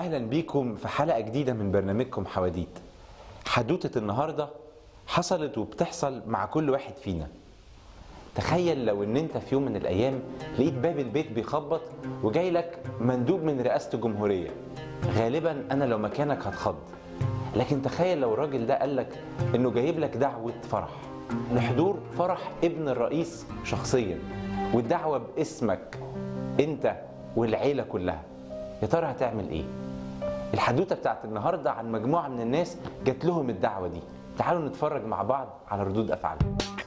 واهلا بيكم في حلقه جديده من برنامجكم حواديت حدوته النهارده حصلت وبتحصل مع كل واحد فينا تخيل لو ان انت في يوم من الايام لقيت باب البيت بيخبط وجاي لك مندوب من رئاسه الجمهوريه غالبا انا لو مكانك هتخض لكن تخيل لو الراجل ده قال لك انه جايب لك دعوه فرح لحضور فرح ابن الرئيس شخصيا والدعوه باسمك انت والعيله كلها يا ترى هتعمل ايه الحدوته بتاعت النهارده عن مجموعه من الناس جات لهم الدعوه دي تعالوا نتفرج مع بعض على ردود افعالهم